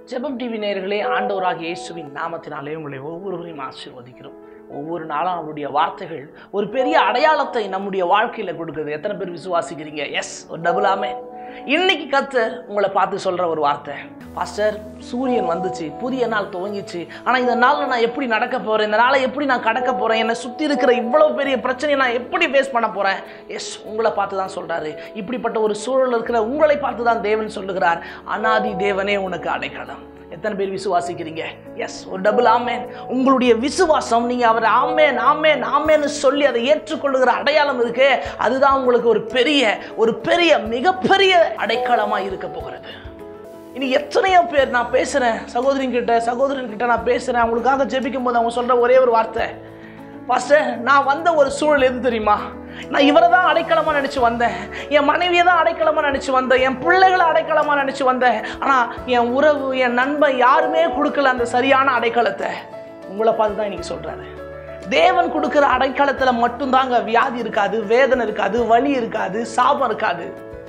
ஜெபம் டிவி நேயர்களே ஆண்டவராகிய இயேசுவின் நாமத்தினாலே உங்களை ஒவ்வொருவரையும் ஆசீர்வதிக்கிறோம் ஒவ்வொரு நாளும் அவருடைய வார்த்தைகள் ஒரு பெரிய அடையாளத்தை நம்முடைய வாழ்க்கையில கொடுக்குது எத்தனை பேர் விசுவாசிக்கிறீங்க எஸ் ஒரு டபுள் ஆமே இன்னைக்கு கத்து உங்களை பார்த்து சொல்ற ஒரு வார்த்தை பாஸ்டர் சூரியன் வந்துச்சு புதிய நாள் துவங்கிச்சு ஆனா இந்த நாள்ல நான் எப்படி நடக்க போறேன் இந்த நாளை எப்படி நான் கடக்க போறேன் என்னை சுத்தி இருக்கிற இவ்வளவு பெரிய பிரச்சனையை நான் எப்படி ஃபேஸ் பண்ண போறேன் எஸ் உங்களை பார்த்து தான் சொல்றாரு இப்படிப்பட்ட ஒரு சூழல் இருக்கிற உங்களை பார்த்து தான் தேவன் சொல்லுகிறார் அனாதி தேவனே உனக்கு அடைக்கலம் எத்தனை பேர் விசுவாசிக்கிறீங்க எஸ் ஒரு டபுள் ஆமேன் உங்களுடைய விசுவாசம் நீங்க அவர் ஆமேன் ஆமேன் ஆமேன்னு சொல்லி அதை ஏற்றுக்கொள்ளுகிற அடையாளம் இருக்கு அதுதான் உங்களுக்கு ஒரு பெரிய ஒரு பெரிய மிகப்பெரிய அடைக்கலமா இருக்க போகிறது இனி எத்தனையோ பேர் நான் பேசுறேன் சகோதரின் கிட்ட சகோதரன் கிட்ட நான் பேசுறேன் அவங்களுக்காக ஜெபிக்கும் போது அவங்க சொல்ற ஒரே ஒரு வார்த்தை பாஸ்டர் நான் வந்த ஒரு சூழல் எது தெரியுமா நான் இவரை தான் அடைக்கலமாக நினச்சி வந்தேன் என் மனைவியை தான் அடைக்கலமாக நினச்சி வந்தேன் என் பிள்ளைகளை அடைக்கலமாக நினச்சி வந்தேன் ஆனால் என் உறவு என் நண்பன் யாருமே கொடுக்கல அந்த சரியான அடைக்கலத்தை உங்களை பார்த்து தான் இன்னைக்கு சொல்கிறாரு தேவன் கொடுக்குற அடைக்கலத்தில் மட்டும்தாங்க வியாதி இருக்காது வேதனை இருக்காது வலி இருக்காது சாபம் இருக்காது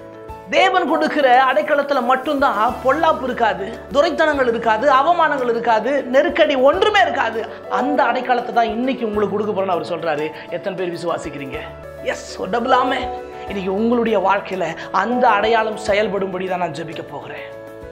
தேவன் கொடுக்கிற அடைக்கலத்தில் மட்டும்தான் பொல்லாப்பு இருக்காது துரைத்தனங்கள் இருக்காது அவமானங்கள் இருக்காது நெருக்கடி ஒன்றுமே இருக்காது அந்த அடைக்கலத்தை தான் இன்னைக்கு உங்களுக்கு கொடுக்க போறேன்னு அவர் சொல்றாரு எத்தனை பேர் விசுவாசிக்கிறீங்க எஸ் டபுளாமே இன்னைக்கு உங்களுடைய வாழ்க்கையில அந்த அடையாளம் செயல்படும்படி தான் நான் ஜெபிக்க போகிறேன்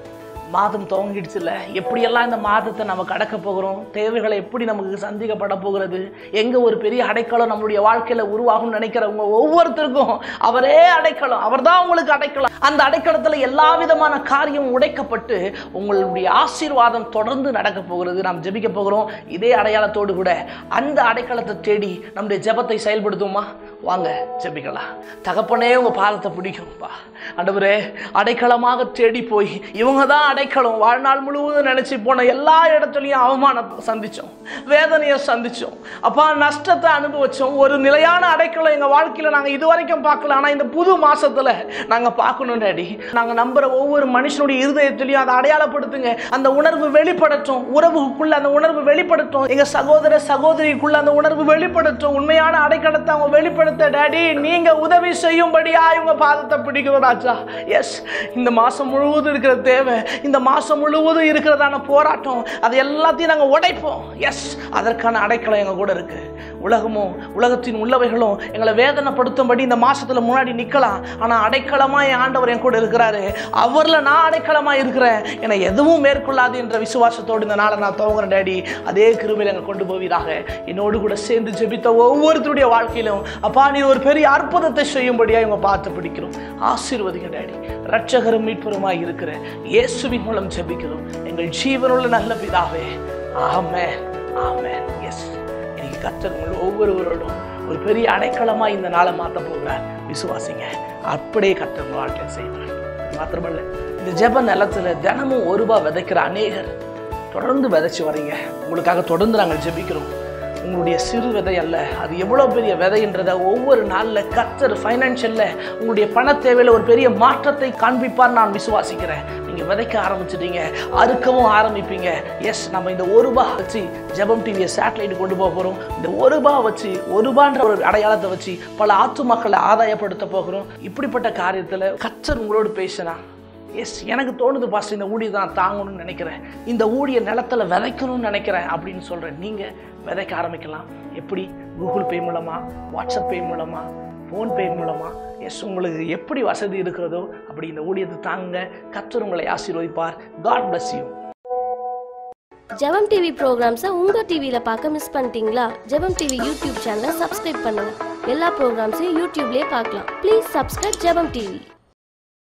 மாதம் துவங்கிடுச்சுல எப்படியெல்லாம் இந்த மாதத்தை நம்ம கடக்க போகிறோம் தேவைகளை எப்படி நமக்கு சந்திக்கப்பட போகிறது எங்க ஒரு பெரிய அடைக்கலம் நம்மளுடைய வாழ்க்கையில உருவாகும்னு நினைக்கிறவங்க ஒவ்வொருத்தருக்கும் அவரே அடைக்கலம் அவர்தான் உங்களுக்கு அடைக்கலம் அந்த அடைக்கலத்துல எல்லா விதமான காரியம் உடைக்கப்பட்டு உங்களுடைய ஆசீர்வாதம் தொடர்ந்து நடக்க போகிறது நாம் ஜெபிக்க போகிறோம் இதே அடையாளத்தோடு கூட அந்த அடைக்கலத்தை தேடி நம்முடைய ஜெபத்தை செயல்படுத்துவோமா வாங்க ஜெபிக்கலாம் தகப்பனே உங்க பாதத்தை பிடிக்கும்ப்பா ஆண்டவரே அடைக்கலமாக தேடி போய் இவங்க தான் அடைக்கலம் வாழ்நாள் முழுவதும் நினைச்சு போன எல்லா இடத்துலையும் அவமானத்தை சந்திச்சோம் வேதனையை சந்திச்சோம் அப்பா நஷ்டத்தை அனுபவிச்சோம் ஒரு நிலையான அடைக்கலம் எங்க வாழ்க்கையில நாங்க இது வரைக்கும் பார்க்கல ஆனா இந்த புது மாசத்துல நாங்க பார்க்கணும் டேடி நாங்க நம்புற ஒவ்வொரு மனுஷனுடைய இருதயத்திலையும் அதை அடையாளப்படுத்துங்க அந்த உணர்வு வெளிப்படட்டும் உறவுக்குள்ள அந்த உணர்வு வெளிப்படட்டும் எங்க சகோதர சகோதரிக்குள்ள அந்த உணர்வு வெளிப்படட்டும் உண்மையான அடைக்கலத்தை அவங்க வெளிப்படுத்த டேடி நீங்க உதவி செய்யும்படியா இவங்க பாதத்தை பிடிக்கிறோம் ராஜா எஸ் இந்த மாசம் முழுவதும் இருக்கிற தேவை இந்த மாசம் முழுவதும் இருக்கிறதான போராட்டம் அது எல்லாத்தையும் நாங்க உடைப்போம் எஸ் அதற்கான அடைக்கலம் எங்க கூட இருக்கு உலகமும் உலகத்தின் உள்ளவைகளும் எங்களை வேதனைப்படுத்தும்படி இந்த மாசத்துல முன்னாடி நிக்கலாம் ஆனா அடைக்கலமா என் ஆண்டவர் என் கூட இருக்கிறாரு அவர்ல நான் அடைக்கலமா இருக்கிறேன் என்னை எதுவும் மேற்கொள்ளாது என்ற விசுவாசத்தோடு இந்த நாளை நான் துவங்குறேன் டேடி அதே கிருபையில் எங்க கொண்டு போவீராக என்னோடு கூட சேர்ந்து ஜெபித்த ஒவ்வொருத்தருடைய வாழ்க்கையிலும் அப்பா நீ ஒரு பெரிய அற்புதத்தை செய்யும்படியா இவங்க பார்த்து பிடிக்கிறோம் ஆசீர்வதிங்க டேடி ரட்சகரும் மீட்பருமாய் இருக்கிற இயேசுவின் மூலம் ஜெபிக்கிறோம் எங்கள் ஜீவனுள்ள நல்ல பிதாவே ஆமே ஆமே எஸ் இன்னைக்கு கத்தர் உங்கள் ஒவ்வொருவரோடும் ஒரு பெரிய அடைக்கலமா இந்த நாளை மாற்ற போகிறார் விசுவாசிங்க அப்படியே கத்தர் உங்கள் வாழ்க்கையை செய்வார் மாத்திரமல்ல இந்த ஜெப நிலத்துல தினமும் ஒரு ரூபாய் விதைக்கிற அநேகர் தொடர்ந்து விதைச்சு வரீங்க உங்களுக்காக தொடர்ந்து நாங்கள் ஜெபிக்கிறோம் உங்களுடைய சிறு விதை அல்ல அது எவ்வளோ பெரிய விதைன்றதை ஒவ்வொரு நாளில் கத்தர் ஃபைனான்ஷியலில் உங்களுடைய பண தேவையில் ஒரு பெரிய மாற்றத்தை காண்பிப்பார் நான் விசுவாசிக்கிறேன் நீங்கள் விதைக்க ஆரம்பிச்சிட்டீங்க அறுக்கவும் ஆரம்பிப்பீங்க எஸ் நம்ம இந்த ஒரு ரூபா வச்சு ஜெபம் டிவியை சேட்டலைட் கொண்டு போக போகிறோம் இந்த ஒரு ரூபா வச்சு ஒரு ரூபான்ற ஒரு அடையாளத்தை வச்சு பல ஆத்து மக்களை ஆதாயப்படுத்த போகிறோம் இப்படிப்பட்ட காரியத்தில் கத்தர் உங்களோடு பேசினா எஸ் எனக்கு தோணுது பாஸ்டர் இந்த ஊழியை தான் தாங்கணும்னு நினைக்கிறேன் இந்த ஊழிய நிலத்துல விதைக்கணும்னு நினைக்கிறேன் அப்படின்னு சொல்கிறேன் நீங்கள் விதைக்க ஆரம்பிக்கலாம் எப்படி கூகுள் பே மூலமாக வாட்ஸ்அப் பே மூலமாக ஃபோன்பே மூலமாக எஸ் உங்களுக்கு எப்படி வசதி இருக்கிறதோ அப்படி இந்த ஊழியத்தை தாங்க கத்தர் உங்களை ஆசீர்வதிப்பார் காட் bless யூ ஜெபம் டிவி ப்ரோக்ராம்ஸை உங்கள் டிவியில் பார்க்க மிஸ் பண்ணிட்டீங்களா ஜெபம் டிவி யூடியூப் சேனலை சப்ஸ்கிரைப் பண்ணுங்க எல்லா ப்ரோக்ராம்ஸையும் யூடியூப்லேயே பார்க்கலாம் ப்ளீஸ் சப்ஸ்கிரைப் ஜெபம் டிவி